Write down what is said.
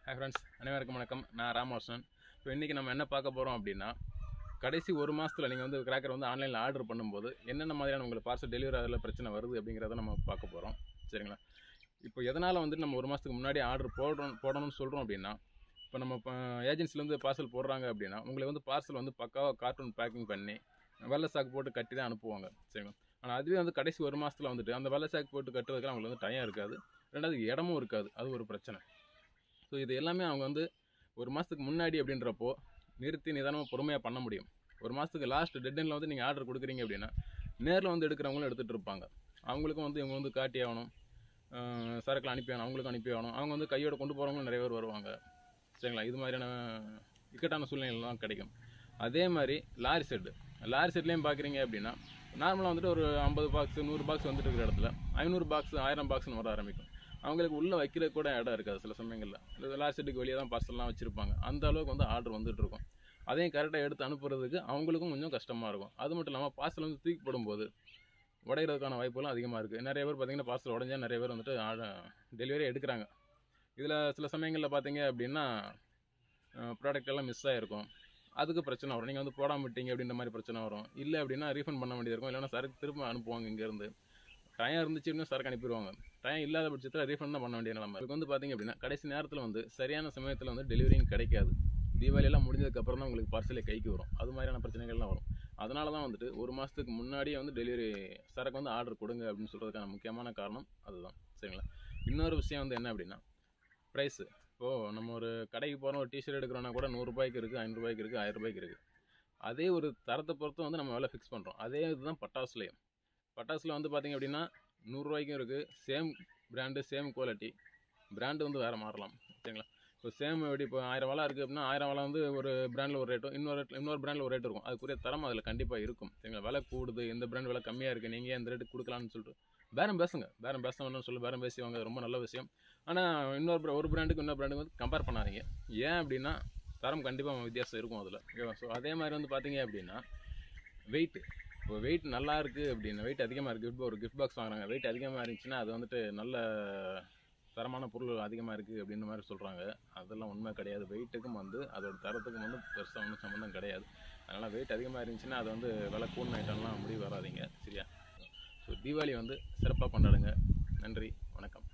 hi friends அனைவருக்கும் வணக்கம் நான் ராமகிருஷ்ணன் இப்போ இன்றைக்கி நம்ம என்ன பார்க்க போகிறோம் அப்படின்னா கடைசி ஒரு மாதத்தில் நீங்கள் வந்து கிராக்கர் வந்து ஆன்லைனில் ஆர்டர் பண்ணும்போது என்னென்ன மாதிரியான உங்களுக்கு பார்சல் டெலிவரி அதில் பிரச்சனை வருது அப்படிங்கிறத நம்ம பார்க்க போகிறோம் சரிங்களா இப்போ எதனால் வந்து நம்ம ஒரு மாதத்துக்கு முன்னாடி ஆர்டர் போடணும் போடணும்னு சொல்கிறோம் அப்படின்னா இப்போ நம்ம ஏஜென்சிலேருந்து பார்சல் போடுறாங்க அப்படின்னா உங்களுக்கு வந்து பார்சல் வந்து பக்காவாக கார்ட்டூன் பேக்கிங் பண்ணி வெள்ளை சாக்கு போட்டு கட்டி தான் அனுப்புவாங்க சரிங்களா ஆனால் அதுவே வந்து கடைசி ஒரு மாதத்தில் வந்துட்டு அந்த வெள்ளை சாக்கு போட்டு கட்டுறதுக்கு அவங்களுக்கு வந்து டைம் இருக்காது ரெண்டாவது இடமும் இருக்காது அது ஒரு பிரச்சனை ஸோ இது எல்லாமே அவங்க வந்து ஒரு மாதத்துக்கு முன்னாடி அப்படின்றப்போ நிறுத்தி நிதானமாக பொறுமையாக பண்ண முடியும் ஒரு மாதத்துக்கு லாஸ்ட் டெட்லைனில் வந்து நீங்கள் ஆர்டர் கொடுக்குறீங்க அப்படின்னா நேரில் வந்து எடுக்கிறவங்களும் எடுத்துகிட்டு இருப்பாங்க அவங்களுக்கும் வந்து இவங்க வந்து காட்டி ஆகணும் ஆஹ் சரக்குல அனுப்பி ஆகணும் அவங்களுக்கும் அனுப்பி ஆகணும் அவங்க வந்து கையோட கொண்டு போகிறவங்களும் நிறைய பேர் வருவாங்க சரிங்களா இது மாதிரியான இக்கட்டான சூழ்நிலைலாம் கிடைக்கும் அதே மாதிரி லாரி செட்டு லாரி செட்லேயும் பார்க்குறீங்க அப்படின்னா நார்மலாக வந்துட்டு ஒரு ஐம்பது பாக்ஸ் நூறு பாக்ஸ் வந்துட்டு இருக்கிற இடத்துல ஐநூறு பாக்ஸ் ஆயிரம் பாக்ஸ்னு வர ஆரம்பிக்கும் அவங்களுக்கு உள்ளே வைக்கிறது கூட இடம் இருக்காது சில சமயங்களில் இந்த லாரி செட்டுக்கு வெளியே தான் பார்சல்லாம் வச்சுருப்பாங்க அந்த அளவுக்கு வந்து ஆர்டர் வந்துட்டு இருக்கும் அதையும் கரெக்டாக எடுத்து அனுப்புறதுக்கு அவங்களுக்கும் கொஞ்சம் கஷ்டமாக இருக்கும் அது மட்டும் இல்லாமல் பார்சல் வந்து தூக்கி போடும்போது உடையிறதுக்கான வாய்ப்புகளும் அதிகமாக இருக்குது நிறைய பேர் பார்த்தீங்கன்னா பார்சல் உடஞ்சா நிறைய பேர் வந்துட்டு டெலிவரி எடுக்கிறாங்க இதில் சில சமயங்களில் பார்த்தீங்க அப்படின்னா ப்ராடக்ட் எல்லாம் மிஸ் ஆகிருக்கும் அதுக்கு பிரச்சனை வரும் நீங்கள் வந்து போடாம விட்டீங்க அப்படின்ற மாதிரி பிரச்சனை வரும் இல்லை அப்படின்னா ரீஃபண்ட் பண்ண வேண்டியது இருக்கும் இல்லைன்னா சரக்கு திரும்ப அனுப்புவாங்க இங்கேருந்து டைம் இருந்துச்சு அப்படின்னா சரக்கு அனுப்பிடுவாங்க டைம் இல்லாத பட்சத்தில் ரீஃபண்ட் தான் பண்ண வேண்டிய நிலைமை இதுக்கு வந்து பார்த்தீங்க அப்படின்னா கடைசி நேரத்தில் வந்து சரியான சமயத்தில் வந்து டெலிவரியும் கிடைக்காது தீபாவளியெல்லாம் முடிஞ்சதுக்கப்புறம் தான் உங்களுக்கு பார்சலே கைக்கு வரும் அது மாதிரியான பிரச்சனைகள்லாம் வரும் அதனால தான் வந்துட்டு ஒரு மாதத்துக்கு முன்னாடியே வந்து டெலிவரி சரக்கு வந்து ஆர்டர் கொடுங்க அப்படின்னு சொல்கிறதுக்கான முக்கியமான காரணம் அதுதான் சரிங்களா இன்னொரு விஷயம் வந்து என்ன அப்படின்னா ப்ரைஸு இப்போது நம்ம ஒரு கடைக்கு போகிறோம் ஒரு டிஷர்ட் எடுக்கிறோன்னா கூட நூறுரூபாய்க்கு இருக்குது ஐநூறுரூபாய்க்கு இருக்குது ஆயிரரூபாய்க்கு இருக்குது அதே ஒரு தரத்தை பொறுத்து வந்து நம்ம விலை ஃபிக்ஸ் பண்ணுறோம் அதே இதுதான் பட்டாசுலேயும் பட்டாசில் வந்து பார்த்திங்க அப்படின்னா நூறுரூவாய்க்கும் இருக்குது same brand same quality brand வந்து வேறு மாறலாம் ஓகேங்களா இப்போ சேம் எப்படி இப்போ ஆயிரம் வலை இருக்குது அப்படின்னா ஆயிரம் வலை வந்து ஒரு பிராண்டில் ஒரு ரேட்டும் இன்னொரு இன்னொரு பிராண்டில் ஒரு ரேட் இருக்கும் அதுக்குரிய தரம் அதில் கண்டிப்பாக இருக்கும் சரிங்களா விலை கூடுது இந்த பிராண்ட் விலை கம்மியாக இருக்குது நீங்கள் ஏன் இந்த ரேட்டு கொடுக்கலான்னு சொல்லிட்டு பேரம் பேசுங்க பேரம் பேச வேணும்னு சொல்லி பேரம் பேசுவாங்க ரொம்ப நல்ல விஷயம் ஆனால் இன்னொரு bra- ஒரு பிராண்டுக்கு இன்னொரு பிராண்டுக்கு வந்து கம்பேர் பண்ணாதீங்க ஏன் அப்படின்னா தரம் கண்டிப்பாக வித்தியாசம் இருக்கும் அதில் ஓகேவா ஸோ அதே மாதிரி வந்து பார்த்தீங்க அப்படின்னா வெயிட்டு இப்போ வெயிட் நல்லா இருக்குது அப்படின்னா வெயிட் அதிகமாக இருக்குது இப்போ ஒரு கிஃப்ட் பாக்ஸ் வாங்குறாங்க வெயிட் அதிகமாக இருந்துச்சுன்னா அது வந்துட்டு நல்ல தரமான பொருள் அதிகமாக இருக்குது அப்படின்ற மாதிரி சொல்கிறாங்க அதெல்லாம் உண்மை கிடையாது வெயிட்டுக்கும் வந்து அதோட தரத்துக்கும் வந்து பெருசாக ஒன்றும் சம்மந்தம் கிடையாது அதனால் வெயிட் அதிகமாக இருந்துச்சுன்னா அது வந்து விலை கூடின ஐட்டம்லாம் முடிவு வராதீங்க சரியா ஸோ தீபாவளி வந்து சிறப்பாக கொண்டாடுங்க நன்றி வணக்கம்